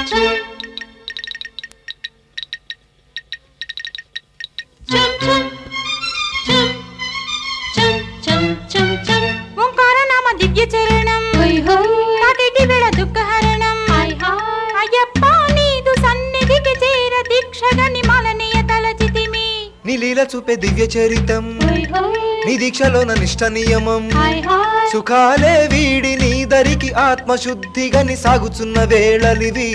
ఓంకారనామ దివ్య చరణం నాటిటి వేళ దుఃఖహరణం అయ్యప్ప నీదు సన్నిధికి చేర దీక్షగా నిమాలనీయ తలచితిమి నీ లీల చూపే దివ్య చరితం నీ దీక్షలోన నిష్ట నియమం సుఖాలే వీడి నీ దరికి ఆత్మశుద్ధిగా ని సాగుచున్న వేళలివి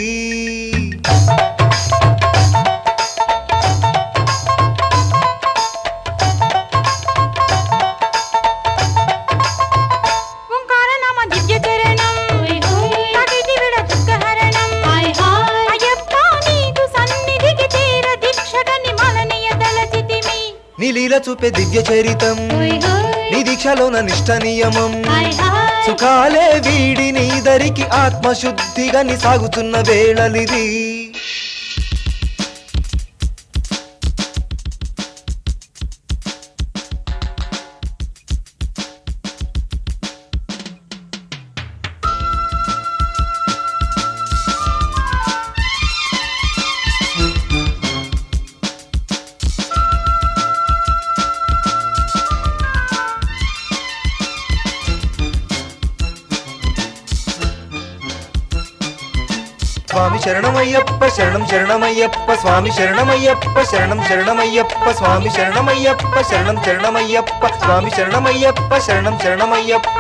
ఓంకారనామ దివ్య చరణం నాటిటి వేళ దుఃఖహరణం అయ్యప్ప నీదు సన్నిధికి చేర దీక్షగా నిమాలనీయ తలచితిమి నీ లీల చూపే దివ్య చరితం నీ దీక్షలోన నిష్ట నియమం సుఖాలే వీడి నీ దరికి ఆత్మశుద్ధిగా ని సాగుతున్న వేళలిది స్వామి శరణమయ్యప్ప శరణం శరణమయ్యప్ప స్వామి శరణమయ్యప్ప శరణం శరణమయ్యప్ప స్వామి శరణమయ్యప్ప శరణం శరణమయ్యప్ప స్వామి శరణమయ్యప్ప శరణం శరణమయ్యప్ప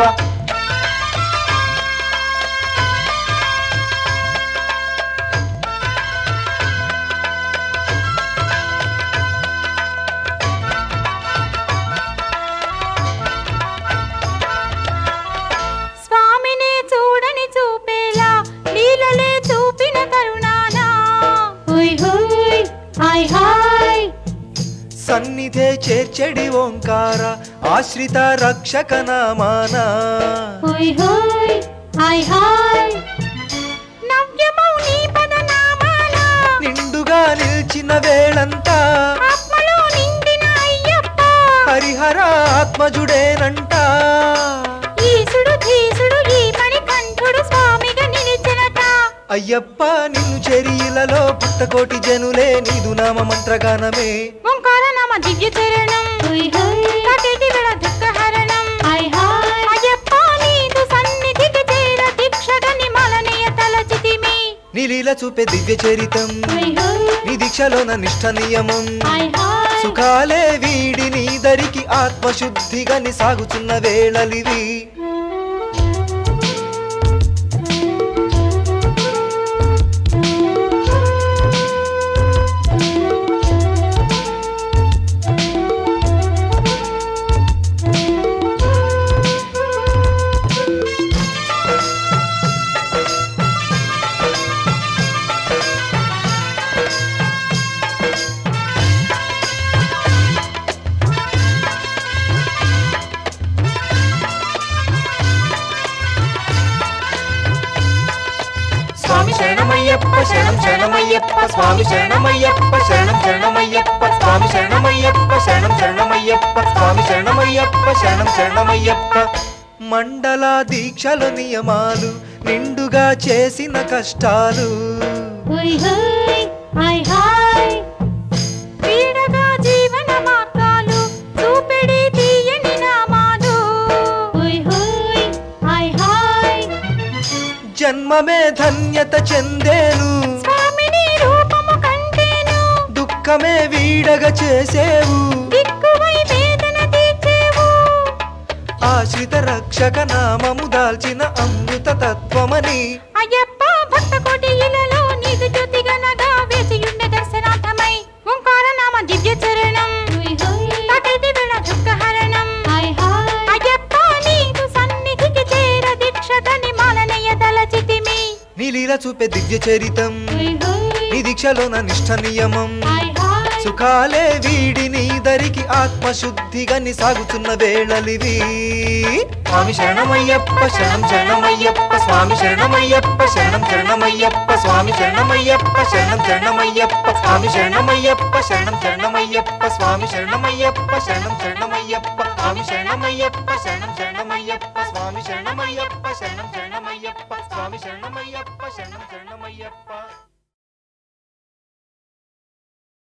స్వామినే చూడని చూపేలా లీలలే చూపిన కరుణానా సన్నిధే చేర్చెడి ఓంకార ఆశ్రిత రక్షక నామాన నవ్యమౌ నీ పదనామాల నిండుగా నిల్చిన వేళంతా ఆత్మలో నిండిన అయ్యప్ప హరిహర ఆత్మజుడేనంట ఈసుడు ధీసుడు ఈ పని కంఠుడు స్వామిగా నిలిచినట అయ్యప్ప నిన్ను చెరియిలలో పుట్టకోటి జనులే నీదు నామ మంత్రగానమే ఓంకార నామ దివ్య చరణం కాకేటి వేళ దుఃఖహరణం అయ్యప్ప నీదు సన్నిధికి చేర దీక్షగా నిమాలనీయ తలచితిమి నీలీల చూపే దివ్య చరితం నీ దీక్షలోన నిష్ట నియమం సుఖాలే వీడి నీ దరికి ఆత్మశుద్ధిగా ని సాగుతున్న వేళలివి స్వామి శరణమయ్యప్ప శరణం శరణమయ్యప్ప స్వామి శరణమయ్యప్ప శరణం శరణమయ్యప్ప స్వామి శరణమయ్యప్ప శరణం శరణమయ్యప్ప స్వామి శరణమయ్యప్ప శరణం శరణమయ్యప్ప మండల దీక్షల నియమాలు నిండుగా చేసిన కష్టాలు వీడగా జీవన మార్గాలు చూపెడి తీయని నామాలు జన్మమే ధన్యత చెందేను స్వామిని రూపము కంటేను దుఃఖమే వీడగ చేసేవు దిక్కువై వేదన తీర్చేవు ఆశ్రిత రక్షక నామము దాల్చిన అమృత తత్వమని అయ్యప్ప భక్త కోటి ఇలలో నీదు జ్యోతిగనగా వేసియుండె దర్శనార్థమై ఓంకార నామ దివ్య చరణం తాకైతే వేళ దుఃఖహరణం అయ్యప్ప నీదు సన్నిధికి చేర దీక్షతని మాలనయ్య తలచితిమి నీలీల చూపే దివ్య చరితం నీ దీక్షలోన నిష్ట నియమం సుఖాలే వీడి నీ దరికి ఆత్మశుద్ధిగని సాగుతున్న వేళలివి స్వామి శరణమయ్యప్ప శరణం శరణమయ్యప్ప స్వామి శరణమయ్యప్ప శరణం శరణమయ్యప్ప స్వామి శరణమయ్యప్ప శరణం శరణమయ్యప్ప స్వామి శరణమయ్యప్ప శరణం శరణమయ్యప్ప స్వామి శరణమయ్యప్ప శరణం శరణమయ్యప్ప స్వామి శరణమయ్యప్ప శరణం శరణమయ్యప్ప స్వామి శరణమయ్యప్ప శరణం శరణమయ్యప్ప స్వామి శరణమయ్యప్ప శరణం శరణమయ్యప్ప